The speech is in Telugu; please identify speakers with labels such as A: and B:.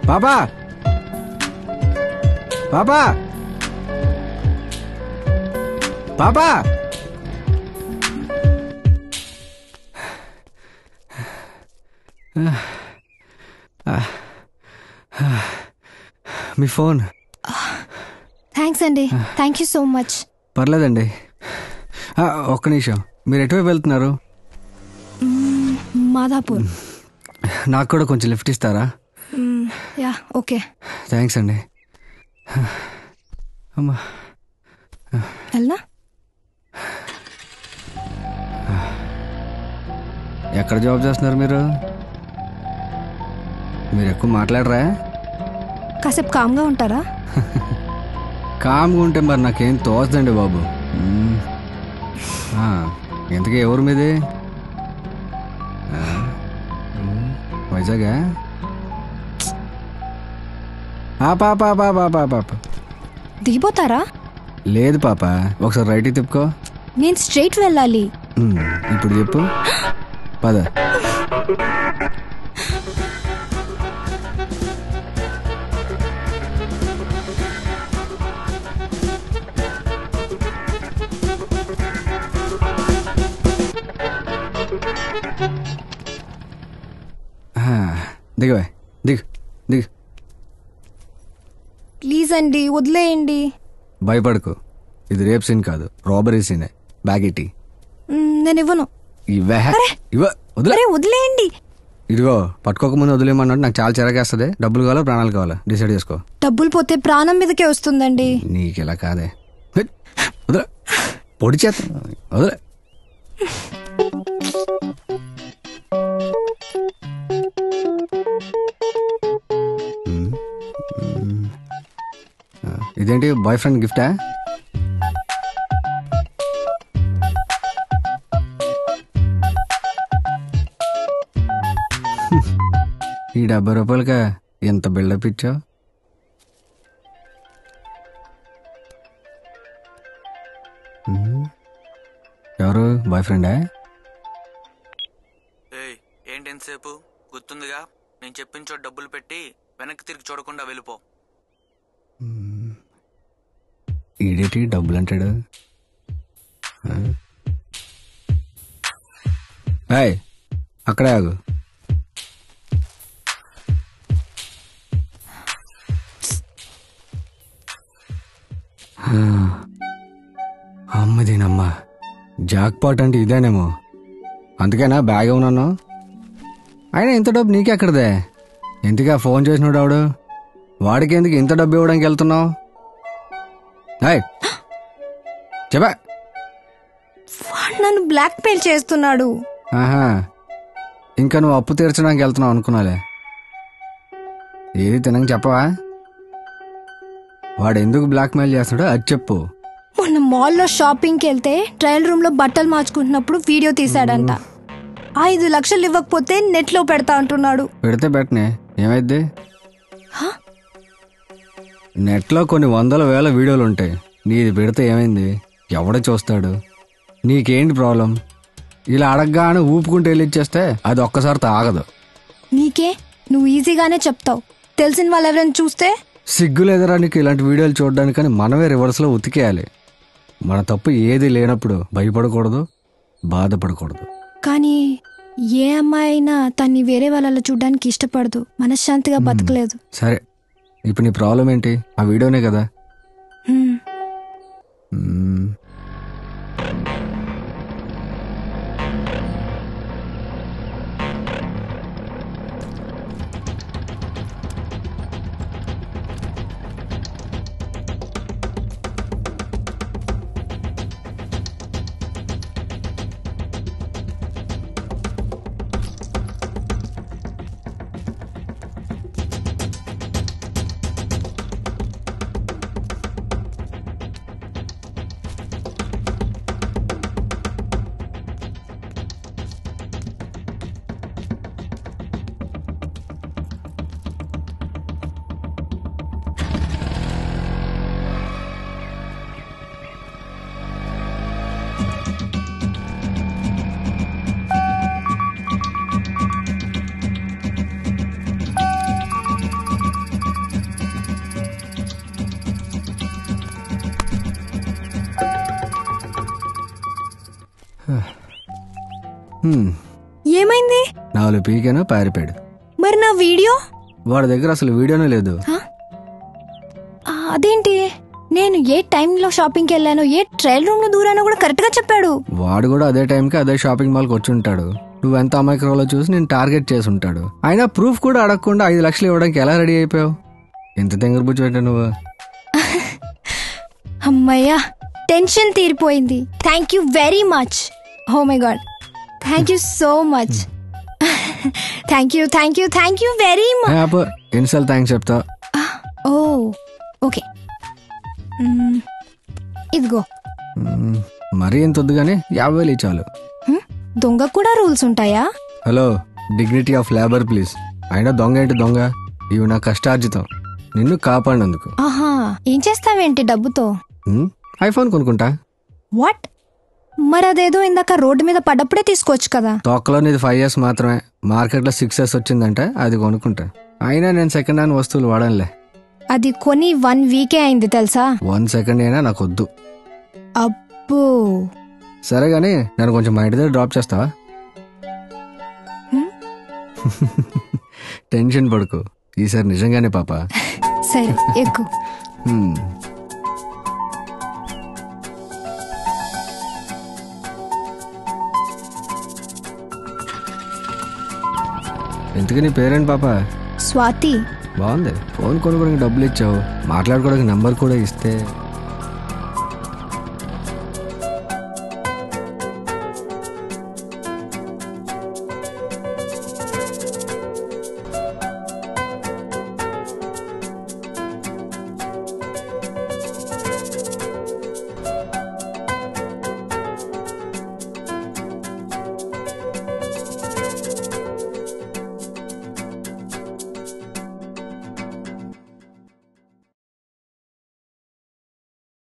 A: పాపా పాపా పాపా మీ ఫోన్
B: థ్యాంక్స్ అండి థ్యాంక్ యూ సో మచ్
A: పర్లేదండి ఆ, ఒక్క నిమిషం మీరు ఎటువైపు వెళ్తున్నారు
B: మాదాపూర్
A: నాకు కూడా కొంచెం లిఫ్ట్ ఇస్తారా
B: మ్మ్, యా ఓకే
A: థ్యాంక్స్ అండి అమ్మా
B: వెళ్ళనా
A: ఎక్కడ జాబ్ చేస్తున్నారు మీరు మీరు ఎక్కువ మాట్లాడరా
B: కాసేపు కామ్గా ఉంటారా
A: కామ్గా ఉంటే మరి నాకేం తోచదండి బాబు మ్మ్. ఆ, ఇంతకీ ఎవరు మీది ఆ, మ్మ్. వైజాగా ఆ, పాప పాప పాప పాప
B: దిగిపోతారా
A: లేదు పాప ఒకసారి రైట్కి తిప్పుకో
B: నేను స్ట్రైట్ వెళ్ళాలి
A: మ్మ్. ఇప్పుడు చెప్పు పద ఆ, దిగవే దిగు దిగు
B: ప్లీజ్ అండి వదిలేయండి
A: భయపడకు ఇది రేప్ సీన్ కాదు రాబరీ సీనే బ్యాగ్ ఇటీ
B: మ్మ్, నేను ఇవ్వను
A: ఇవ్వ ఇవ్వ వదిలే
B: అరే వదిలేయండి
A: ఇదిగో పట్టుకోకముందు వదిలేమన్నట్టు నాకు చాలా చిరకేస్తుంది డబ్బులు కావాలా ప్రాణాలు కావాలా డిసైడ్ చేసుకో
B: డబ్బులు పోతే ప్రాణం మీదకే వస్తుందండి
A: నీకు ఇలా కాదే హెట్, వదిలే పొడి చేత వదిలే మ్మ్. మ్మ్. ఆ, ఇదేంటి బాయ్ ఫ్రెండ్ గిఫ్టా ఈ డెబ్బై రూపాయలకా ఎంత బిల్డప్ ఇచ్చావు ఎవరు బాయ్ ఫ్రెండా
C: ఏయ్ ఏంటి ఎంతసేపు గుర్తుందిగా నేను చెప్పిన చోట డబ్బులు పెట్టి వెనక్కి తిరిగి చూడకుండా వెళ్ళిపో
A: ఈడేటి డబ్బులు అంటాడు ఆ? ఏయ్ అక్కడే ఆగు ఆ. అమ్మ దీనమ్మ జాక్ పాట్ అంటే ఇదేనేమో అందుకేనా బ్యాగ్ ఉన్నాను అయినా ఇంత డబ్బు నీకెక్కడదే ఎందుకా ఫోన్ చేసినాడు ఆవిడు వాడికి ఎందుకు ఇంత డబ్బు ఇవ్వడానికి వెళ్తున్నావు ఏయ్ చెప్పా
B: వాడు నన్ను బ్లాక్ మెయిల్ చేస్తున్నాడు
A: ఆహా ఇంకా నువ్వు అప్పు తీర్చడానికి వెళ్తున్నావు అనుకున్నాలే ఏది తినక చెప్పవా వాడు ఎందుకు బ్లాక్మెయిల్ చేస్తాడో అది చెప్పు
B: మొన్న మాల్లో షాపింగ్కి వెళ్తే ట్రయల్ రూమ్ లో బట్టలు మార్చుకుంటున్నప్పుడు వీడియో తీశాడంట ఐదు లక్షలు ఇవ్వకపోతే నెట్ లో పెడతా అంటున్నాడు
A: పెడితే పెట్టనే ఏమైద్ది నెట్లో కొన్ని వందల వేల వీడియోలు ఉంటాయి నీది పెడితే ఏమైంది ఎవడ చూస్తాడు నీకేంటి ప్రాబ్లం ఇలా అడగగానే ఊపుకుంటూ వెళ్ళిచ్చేస్తే అది ఒక్కసారి తాగదు
B: నీకే నువ్వు ఈజీగానే చెప్తావు తెలిసిన వాళ్ళు ఎవరైనా చూస్తే
A: సిగ్గు లేదరా నీకు ఇలాంటి వీడియోలు చూడడానికని మనమే రివర్స్లో ఉతికేయాలి మన తప్పు ఏది లేనప్పుడు భయపడకూడదు బాధపడకూడదు
B: కానీ ఏ అమ్మాయి అయినా తన్ని వేరే వాళ్ళలో చూడడానికి ఇష్టపడదు మనశ్శాంతిగా బతకలేదు
A: సరే ఇప్పుడు నీ ప్రాబ్లం ఏంటి ఆ వీడియోనే కదా
B: హ్మ్.
A: మ్మ్. హ్మ్,
B: ఏమైంది
A: నాలుగు పీకాను పారిపోయాడు
B: మరి నా వీడియో
A: వాడి దగ్గర అసలు వీడియోనే లేదు
B: ఆ, అదేంటి నేను ఏ టైంలో షాపింగ్కి వెళ్ళానో ఏ ట్రయల్ రూమ్ లో దూరానో కూడా కరెక్ట్ గా చెప్పాడు
A: వాడు కూడా అదే టైంకి అదే షాపింగ్ మాల్కి వచ్చి ఉంటాడు నువ్వు ఎంత అమాయకురాలో చూసి నేను టార్గెట్ చేసి ఉంటాడు అయినా ప్రూఫ్ కూడా అడగకుండా ఐదు లక్షలు ఇవ్వడానికి ఎలా రెడీ అయిపోయావు ఎంత తెంగర బుజ్జి పెట్టావు నువ్వు
B: అమ్మయ్యా టెన్షన్ తీరిపోయింది thank you very much oh my God thank you so much thank you thank you thank you very much
A: ఏ, ఆపు ఎన్నిసార్లు థ్యాంక్స్ చెప్తా
B: ఓ ఓకే మ్మ్, ఇదిగో
A: మ్మ్, మరీ ఎంత వద్దు కానీ యాభై వేలు ఇచ్చాలు
B: హ్మ్? దొంగ కూడా రూల్స్ ఉంటాయా
A: hello dignity of labour please అయినా దొంగ ఏంటి దొంగ ఇవి నా కష్టార్జితం నిన్ను కాపాడినందుకు
B: ఆహా ఏం చేస్తావేంటి డబ్బుతో
A: మ్మ్, ఐఫోన్ కొనుక్కుంటా
B: వాట్ మరి అదేదో ఇందాక రోడ్డు మీద పడ్డప్పుడే తీసుకోవచ్చు కదా
A: తొక్కలో నీది ఫైవ్ ఇయర్స్ మాత్రమే మార్కెట్లో సిక్స్ ఇయర్స్ వచ్చిందంటే అది కొనుక్కుంటా అయినా నేను సెకండ్ హ్యాండ్ వస్తువులు వాడనులే
B: అది కొని వన్ వీకే అయింది తెలుసా
A: వన్ సెకండ్ అయినా నాకు వద్దు
B: అబ్బో
A: సరే గానీ నన్ను కొంచెం మా ఇంటి దగ్గర డ్రాప్ చేస్తావా
B: హ్మ్?
A: టెన్షన్ పడుకో ఈసారి నిజంగానే పాప
B: సరే ఎక్కువ
A: హ్మ్. ఇంతకీ నీ పేరేంటి పాప
B: స్వాతి
A: బాగుంది ఫోన్ కొనుక్కోడానికి డబ్బులు ఇచ్చావు మాట్లాడుకోవడానికి నంబర్ కూడా ఇస్తే